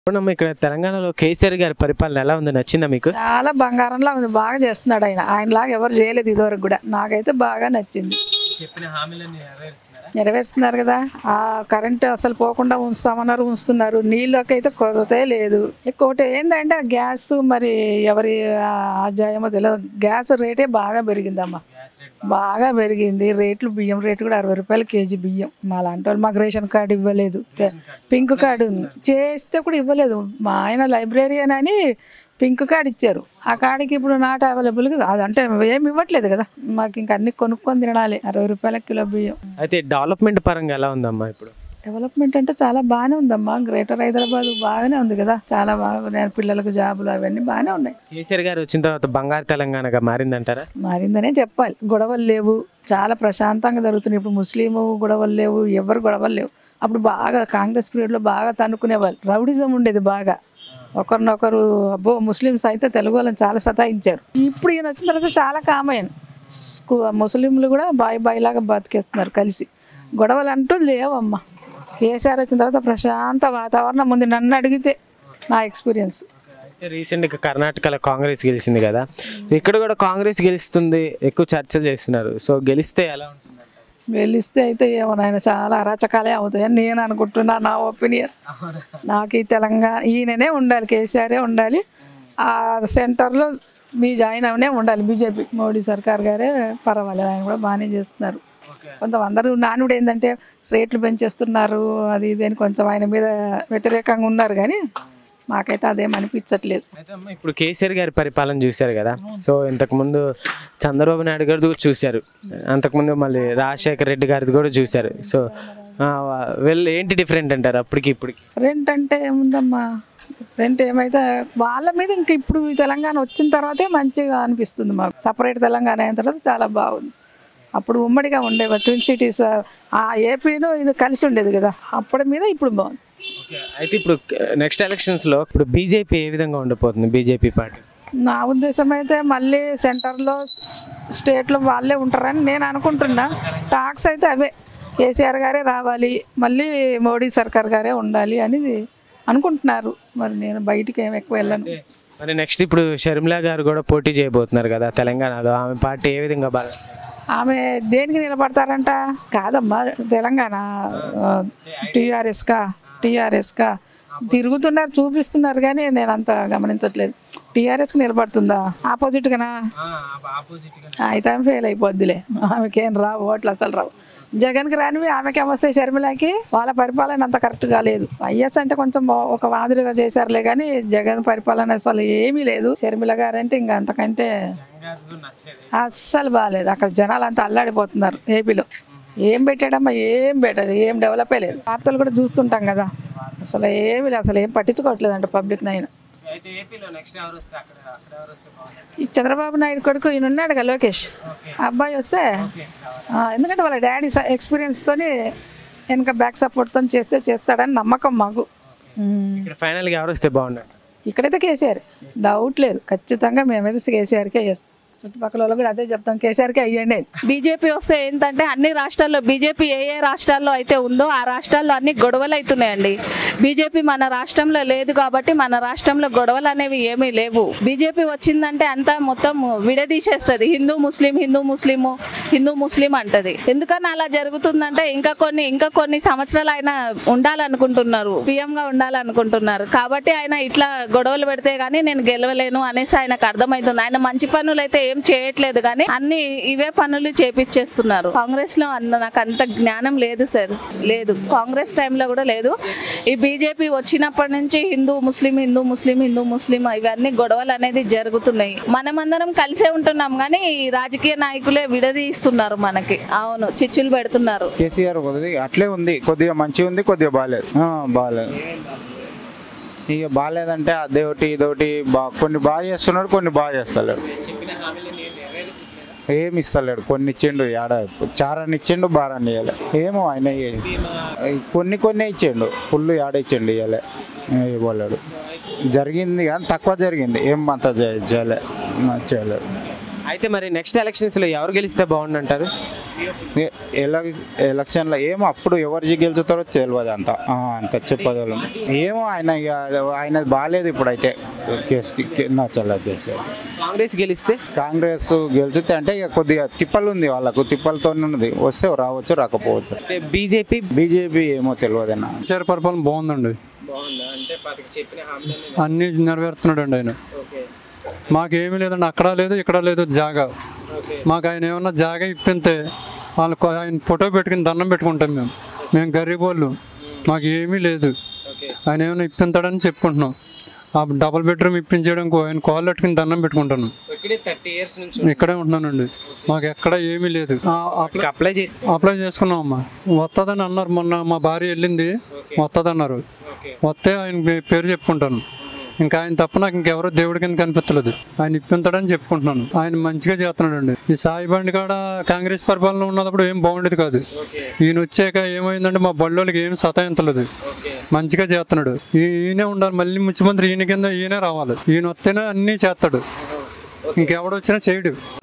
అవునమ్మా ఇక్కడ తెలంగాణలో కేసీఆర్ గారి పరిపాలన ఎలా ఉంది నచ్చిందా మీకు చాలా బంగారంలా ఉంది బాగా చేస్తున్నాడు ఆయన ఆయనలాగా ఎవరు చేయలేదు ఇదివరకు కూడా నాకైతే బాగా నచ్చింది చెప్పిన హామీలన్నీ నెరవేరుస్తున్నారా నెరవేరుస్తున్నారు కదా ఆ కరెంట్ అసలు పోకుండా ఉంచుతామన్నారు ఉంచుతున్నారు నీళ్ళకి అయితే కొరతే లేదు ఇంకోటి ఏంటంటే ఆ గ్యాస్ మరి ఎవరి ఆదాయమో తెలియదు గ్యాస్ రేటే బాగా పెరిగిందమ్మా బాగా పెరిగింది రేట్లు బియ్యం రేటు కూడా అరవై రూపాయలు కేజీ బియ్యం మా లాంటి వాళ్ళు మాకు రేషన్ కార్డు ఇవ్వలేదు తె- పింక్ కార్డు ఉంది. చేస్తే కూడా ఇవ్వలేదు మా ఆయన లైబ్రరీయన్ అని పింక్ కార్డు ఇచ్చారు ఆ కార్డుకి ఇప్పుడు నాట్ అవైలబుల్ అది అంటే ఏమి ఇవ్వట్లేదు కదా మాకు ఇంకా అన్ని కొనుక్కొని తినాలి అరవై రూపాయల కిలో బియ్యం అయితే డెవలప్మెంట్ పరంగా ఎలా ఉందమ్మా ఇప్పుడు డెవలప్మెంట్ అంటే చాలా బాగానే ఉందమ్మా గ్రేటర్ హైదరాబాద్ బాగానే ఉంది కదా చాలా బాగా నేను పిల్లలకు జాబులు అవన్నీ బాగానే ఉన్నాయి కేసీఆర్ గారు వచ్చిన తర్వాత బంగారు తెలంగాణగా మారిందంటారా మారిందనే చెప్పాలి గొడవలు లేవు చాలా ప్రశాంతంగా జరుగుతున్నాయి ఇప్పుడు ముస్లిం గొడవలు లేవు ఎవరు గొడవలు లేవు అప్పుడు బాగా కాంగ్రెస్ పీరియడ్లో బాగా తన్నుకునేవాళ్ళు రౌడిజం ఉండేది బాగా ఒకరినొకరు అబ్బో ముస్లిమ్స్ అయితే తెలుగు వాళ్ళని చాలా సతాయించారు ఇప్పుడు ఈయన వచ్చిన తర్వాత చాలా కామయ్యాను స్కూ ముస్లింలు కూడా బాయ్ బాయ్ లాగా బతికేస్తున్నారు కలిసి గొడవలు అంటూ లేవమ్మా కేసీఆర్ వచ్చిన తర్వాత ప్రశాంత వాతావరణం ఉంది నన్ను అడిగితే నా ఎక్స్పీరియన్స్ అయితే రీసెంట్గా కర్ణాటకలో కాంగ్రెస్ గెలిచింది కదా ఇక్కడ కూడా కాంగ్రెస్ గెలుస్తుంది ఎక్కువ చర్చలు చేస్తున్నారు సో గెలిస్తే ఎలా ఉంటుంది గెలిస్తే అయితే ఏమో నాయన చాలా అరాచకాలే అవుతాయని నేను అనుకుంటున్నా నా ఒపీనియన్ నాకు ఈ తెలంగాణ ఈయననే ఉండాలి కేసీఆరే ఉండాలి ఆ సెంటర్లో మీ జాయిన్ అవనే ఉండాలి బీజేపీ మోడీ సర్కార్ గారే పర్వాలేదు ఆయన కూడా బాగానే చేస్తున్నారు కొంతమందరూ నానుడు ఏంటంటే రేట్లు పెంచేస్తున్నారు అది ఇది అని కొంచెం ఆయన మీద వ్యతిరేకంగా ఉన్నారు కానీ మాకైతే అదేం అనిపించట్లేదు అయితే అమ్మ ఇప్పుడు కేసీఆర్ గారి పరిపాలన చూశారు కదా సో ఇంతకుముందు చంద్రబాబు నాయుడు గారిది కూడా చూశారు అంతకుముందు మళ్ళీ రాజశేఖర రెడ్డి గారిది కూడా చూశారు సో ఆ, వీళ్ళు ఏంటి డిఫరెంట్ అంటారు అప్పటికి ఇప్పటికి రెంట్ అంటే ఏముందమ్మా రెంట్ ఏమైతే వాళ్ళ మీద ఇంక ఇప్పుడు ఈ తెలంగాణ వచ్చిన తర్వాతే మంచిగా అనిపిస్తుంది మాకు సపరేట్ తెలంగాణ అయిన తర్వాత చాలా బాగుంది అప్పుడు ఉమ్మడిగా ఉండేవి ట్విన్ సిటీస్ ఆ ఏపీను ఇది కలిసి ఉండేది కదా అప్పటి మీద ఇప్పుడు బాగుంది అయితే ఇప్పుడు నెక్స్ట్ ఎలక్షన్స్లో ఇప్పుడు బీజేపీ ఏ విధంగా ఉండిపోతుంది బీజేపీ పార్టీ నా ఉద్దేశం అయితే మళ్ళీ సెంటర్లో స్టేట్లో వాళ్ళే ఉంటారని నేను అనుకుంటున్నా టాక్స్ అయితే అవే కేసీఆర్ గారే రావాలి మళ్ళీ మోడీ సర్కార్ గారే ఉండాలి అనేది అనుకుంటున్నారు మరి నేను బయటికి ఏం ఎక్కువ వెళ్ళను మరి నెక్స్ట్ ఇప్పుడు షర్మిలా గారు కూడా పోటీ చేయబోతున్నారు కదా తెలంగాణలో ఆమె పార్టీ ఏ విధంగా బాగా ఆమె దేనికి నిలబడతారంట కాదమ్మా తెలంగాణ టీఆర్ఎస్కా టీఆర్ఎస్కా తిరుగుతున్నారు చూపిస్తున్నారు కానీ నేను అంత గమనించట్లేదు టీఆర్ఎస్కి నిలబడుతుందా ఆపోజిట్గానా అయితే ఆమె ఫెయిల్ అయిపోద్దిలే ఆమెకేం రావు ఓట్లు అసలు రావు జగన్కి రానివి ఆమెకి వస్తాయి షర్మిలకి వాళ్ళ పరిపాలన అంత కరెక్ట్గా లేదు వైఎస్ అంటే కొంచెం బా- ఒక మాదిరిగా చేశారులే కానీ జగన్ పరిపాలన అసలు ఏమీ లేదు షర్మిల గారు అంటే ఇంకా అంతకంటే అస్సలు బాగాలేదు అక్కడ జనాలు అంతా అల్లాడిపోతున్నారు ఏపీలో ఏం పెట్టాడమ్మా ఏం పెట్టాడు ఏం డెవలప్ లేదు వార్తలు కూడా చూస్తుంటాం కదా అసలు ఏమి లేదు అసలు ఏం పట్టించుకోవట్లేదు అంట పబ్లిక్ నైన్ అయితే ఏపీలో నెక్స్ట్ ఎవరు వస్తే అక్కడ అక్కడ ఎవరు వస్తే బాగుంటుంది ఈ చంద్రబాబు నాయుడు కొడుకు ఈయన ఉన్నాడు కదా లోకేష్ ఆ అబ్బాయి వస్తే ఆ, ఎందుకంటే వాళ్ళ డాడీ ఎక్స్పీరియన్స్తోని వెనక బ్యాక్ సపోర్ట్తో చేస్తే చేస్తాడని నమ్మకం మాకు ఉమ్. ఇక్కడ ఫైనల్గా ఎవరు వస్తే బాగుంటుంది ఇక్కడైతే కేసీఆర్ డౌట్ లేదు ఖచ్చితంగా మేమైతే కేసీఆర్కే చేస్తాం చుట్టుపక్కల వాళ్ళు కూడా అదే చెప్తాం కేసీఆర్కే అయ్యండి అని. బీజేపీ వస్తే ఏంటంటే అన్ని రాష్ట్రాల్లో బీజేపీ ఏ ఏ రాష్ట్రాల్లో అయితే ఉందో ఆ రాష్ట్రాల్లో అన్ని గొడవలు అవుతున్నాయండి బీజేపీ మన రాష్ట్రంలో లేదు కాబట్టి మన రాష్ట్రంలో గొడవలు అనేవి ఏమీ లేవు బీజేపీ వచ్చిందంటే అంతా మొత్తం విడదీసేస్తుంది Hindu Muslim Hindu Muslim Hindu Muslim అంటది ఎందుకని అలా జరుగుతుందంటే ఇంకా కొన్ని ఇంకా కొన్ని సంవత్సరాలు ఆయన ఉండాలనుకుంటున్నారు పిఎం గా ఉండాలనుకుంటున్నారు కాబట్టి ఆయన ఇట్లా గొడవలు పెడితే గానీ నేను గెలవలేను అనేసి ఆయనకు అర్థమవుతుంది ఆయన మంచి పనులు అయితే ఏం చేయట్లేదు కానీ అన్ని ఇవే పనులు చేపించేస్తున్నారు కాంగ్రెస్ లో అన్న నాకు అంత జ్ఞానం లేదు సార్ లేదు కాంగ్రెస్ టైంలో కూడా లేదు ఈ బీజేపీ వచ్చినప్పటి నుంచి హిందూ ముస్లిం హిందూ ముస్లిం హిందూ ముస్లిం ఇవన్నీ గొడవలు అనేది జరుగుతున్నాయి మనమందరం కలిసే ఉంటున్నాం కానీ ఈ రాజకీయ నాయకులే విడదీస్తున్నారు మనకి అవును చిచ్చులు పెడుతున్నారు కేసీఆర్ కొద్ది అట్లే ఉంది కొద్దిగా మంచిగా ఉంది కొద్దిగా బాగాలేదు ఆ, బాగాలేదు ఇక బాగాలేదంటే అదొకటి ఇదొకటి బా కొన్ని బాగా చేస్తున్నాడు కొన్ని బాగా చేస్తలేడు ఏమి ఇస్తలేడు కొన్ని ఇచ్చిండు ఆడ చారాన్ని ఇచ్చిండు బారాన్ని ఇవ్వలే ఏమో ఆయన ఏ- కొన్ని కొన్ని ఇచ్చిండు ఫుల్ ఆడ ఇచ్చిండు ఇవ్వలే ఇవ్వలేడు జరిగింది కానీ తక్కువ జరిగింది ఏం అంత చే- చేయలే ఆ, చేయలేదు అయితే మరి నెక్స్ట్ ఎలక్షన్స్లో ఎవరు గెలిస్తే బాగుండంటారు ఎ- ఎలక్ ఎలక్షన్లో ఏమో అప్పుడు ఎవరు గెలుచుతారో తెలియదు అంత ఆ, అంత చెప్పగలం ఏమో ఆయన ఇక ఆయన బాగాలేదు ఇప్పుడైతే కేసుకి నచ్చలేదు కేసు కాంగ్రెస్ గెలిస్తే కాంగ్రెస్ గెలిచితే అంటే ఇక కొద్దిగా తిప్పలు ఉంది వాళ్ళకు తిప్పలతో ఉన్నది వస్తే రావచ్చు రాకపోవచ్చు అంటే బీజేపీ బీజేపీ ఏమో తెలియదన్న కేసీఆర్ పరిపాలన బాగుందండి బాగుందా అంటే చెప్పిన అన్నీ నెరవేరుతున్నాడు అండి ఆయన మాకేమీ లేదండి అక్కడ లేదు ఇక్కడ లేదు జాగా మాకు ఆయన ఏమన్నా జాగా ఇప్పితే వాళ్ళు కొ- ఆయన ఫోటో పెట్టుకుని దండం పెట్టుకుంటాం మేము మేము గరీబ్ వాళ్ళు మాకు ఏమీ లేదు ఆయన ఏమైనా ఇప్పింతాడని చెప్పుకుంటున్నాం ఆ డబుల్ బెడ్రూమ్ ఇప్పించడం ఆయన కాల్ పెట్టుకుని దండం పెట్టుకుంటాను ఇక్కడే థర్టీ ఇయర్స్ నుంచి ఇక్కడే ఉంటున్నానండి మాకు ఎక్కడ ఏమీ లేదు ఆ, అప్లై అప్లై చేసి అప్లై చేసుకున్నాం అమ్మా వస్తుందని అన్నారు మొన్న మా భార్య వెళ్ళింది వస్తుందన్నారు వస్తే ఆయన పే- పేరు చెప్పుకుంటాను ఇంకా ఆయన తప్ప నాకు ఇంకెవరో దేవుడి కింద కనిపించలేదు ఆయన ఇప్పింతాడని చెప్పుకుంటున్నాను ఆయన మంచిగా చేస్తున్నాడు అండి ఈ సాయి బండి కాడ కాంగ్రెస్ పరిపాలన ఉన్నప్పుడు ఏం బాగుండేది కాదు ఈయన వచ్చాక ఏమైందంటే మా బళ్ళోళ్ళకి ఏం సతాయించలేదు మంచిగా చేస్తున్నాడు ఈ- ఈయనే ఉండాలి మళ్ళీ ముఖ్యమంత్రి ఈయన కింద ఈయనే రావాలి ఈయన వస్తేనే అన్నీ చేస్తాడు ఇంకెవడొచ్చినా చేయడు